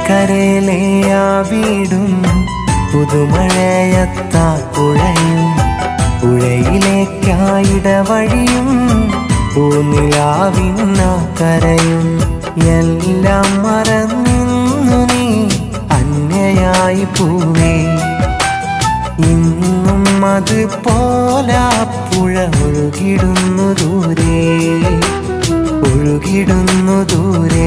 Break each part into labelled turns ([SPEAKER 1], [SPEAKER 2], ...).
[SPEAKER 1] പുഴക്കരയിലെ ആ വീടും പുതുമഴയത്താ പുഴയും പുഴയിലേക്കായിട വഴിയും പൂനിലാവിന്ന കരയും എല്ലാം മറന്നു നീ അന്യയായി പൂവേ ഇന്നും അതുപോലെ പുഴ ഒഴുകിടുന്നു ദൂരെ ഒഴുകിടുന്നു ദൂരെ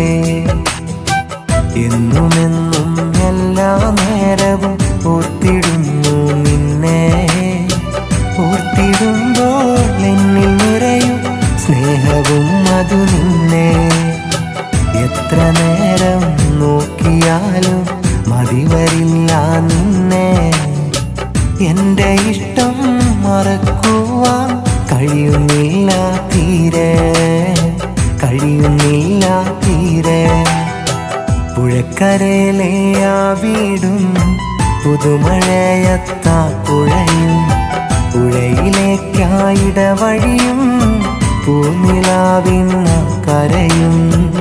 [SPEAKER 1] എന്നുമെന്നും എല്ലാ നേരവും ഓർത്തിടുന്നു നിന്നെ ഓർത്തിടുമ്പോൾ എന്നിൽ നിറയും സ്നേഹവും അതു നിന്നെ എത്ര നേരം നോക്കിയാലും മതിവരില്ല നിന്നെ എന്റെ ഇഷ്ടം മറക്കുവാൻ കഴിയുന്നില്ല തീരെ കഴിയുന്നില്ല തീരെ പുഴക്കരയിലെ ആ വീടും പുതുമഴയത്താ പുഴയും പുഴയിലേക്കായിട വഴിയും പൂനിലാവിന്ന കരയും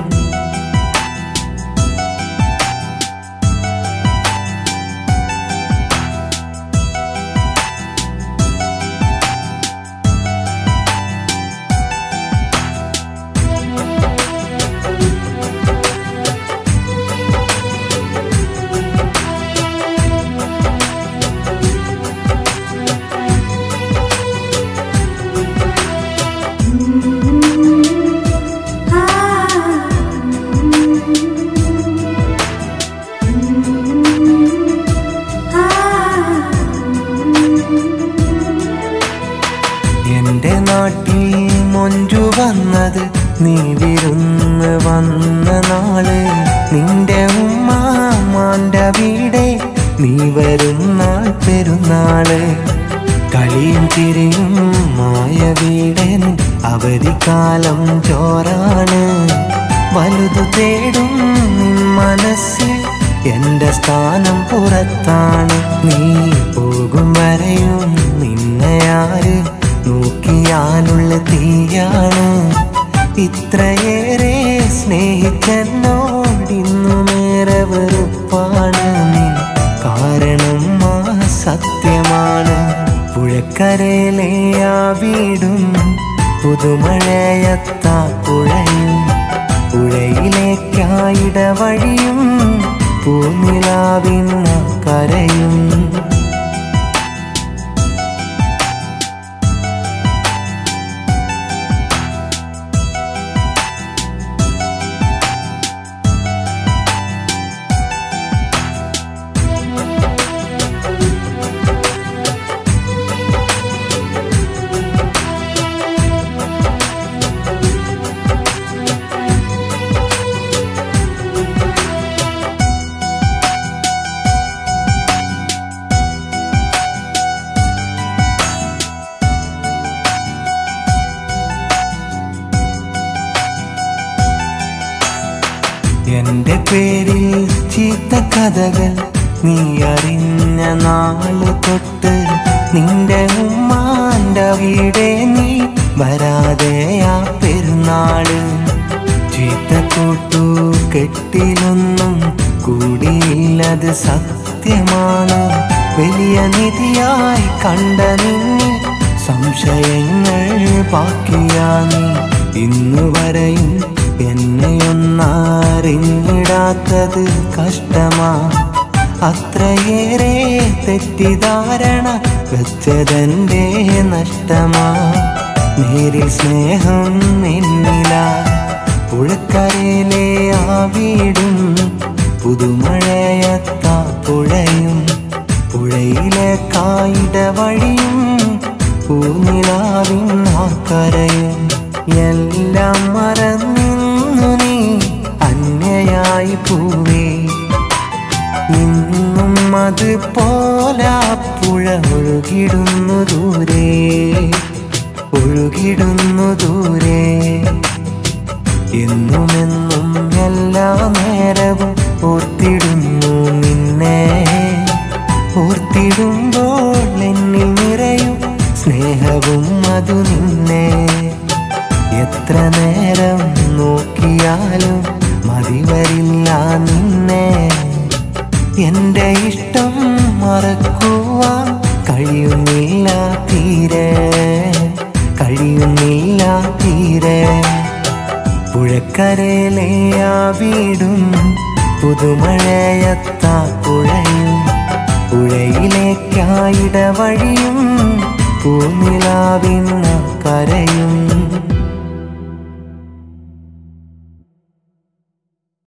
[SPEAKER 1] എന്റെ നാട്ടിൽ മൊഞ്ചു വന്നത് നീ വിരുന്ന് വന്ന നാള് നിന്റെ ഉമ്മാമാന്റെ വീടെ നീ വരുന്നാൾ പെരുന്നാള് കളിയും ചിരിയും മായ വീടൻ അവധിക്കാലം ചോറാണ് വലുതു തേടും നിൻ മനസ്സിൽ എന്റെ സ്ഥാനം പുറത്താണ് നീ പോകും വരെയും നിന്നെ ആര് നോക്കിയാലുള്ള തീയാണ് ഇത്രയേറെ സ്നേഹിച്ചെന്നോടിന്നുമേറെ വെറുപ്പാണ് നീ കാരണം ആ സത്യമാണ് പുഴക്കരയിലെ ആ വീടും പുതുമഴയത്താ പുഴയും പുഴയിലേക്കായിട വഴിയും പൂനിലാവിന്ന കരയും എന്റെ പേരിൽ ചീത്ത കഥകൾ നീ അറിഞ്ഞ നാള് തൊട്ട് നിന്റെ ഉമ്മാന്റെ വീടെ നീ വരാതെ ആ പെരുന്നാള് ചീത്ത കൂട്ടു കെട്ടിലൊന്നും കൂടിയില്ലത് സത്യമാണ് വലിയ നിധിയായി കണ്ട നിന്നിൽ സംശയങ്ങൾ ബാക്കിയാ നീ ഇന്നു വരെയും എന്നെയൊന്നറിഞ്ഞിടാത്തത് കഷ്ടമാ അത്രയേറെ തെറ്റിദ്ധാരണ വെച്ചതെന്റെ നഷ്ടമാ നേരിൽ സ്നേഹം എന്നില പുഴക്കരയിലെ ആ വീടും പുതുമഴയത്താ പുഴയും പുഴയിലെ കായിട വഴിയും പൂനിലാവിൻ ആ കരയും എല്ലാം മറന്നു നീ അന്യയായി പൂവേ ഇന്നും അതുപോലെ പുഴ ഒഴുകിടുന്നു ദൂരെ ഒഴുകിടുന്നു ദൂരെ എന്നുമെന്നും എല്ലാ നേരവും ഓർത്തിടുന്നു നിന്നെ ഓർത്തിടുമ്പോൾ എന്നിൽ നിറയും സ്നേഹവും അതു നിന്നെ എത്ര നേരം നോക്കിയാലും മതിവരില്ല നിന്നെ എന്റെ ഇഷ്ടം മറക്കുവാൻ കഴിയുന്നില്ല തീരെ കഴിയുന്നില്ല തീരെ പുഴക്കരയിലെ ആ വീടും പുതുമഴയത്താ പുഴയും പുഴയിലേക്കായിട വഴിയും പൂനിലാവിന്ന കര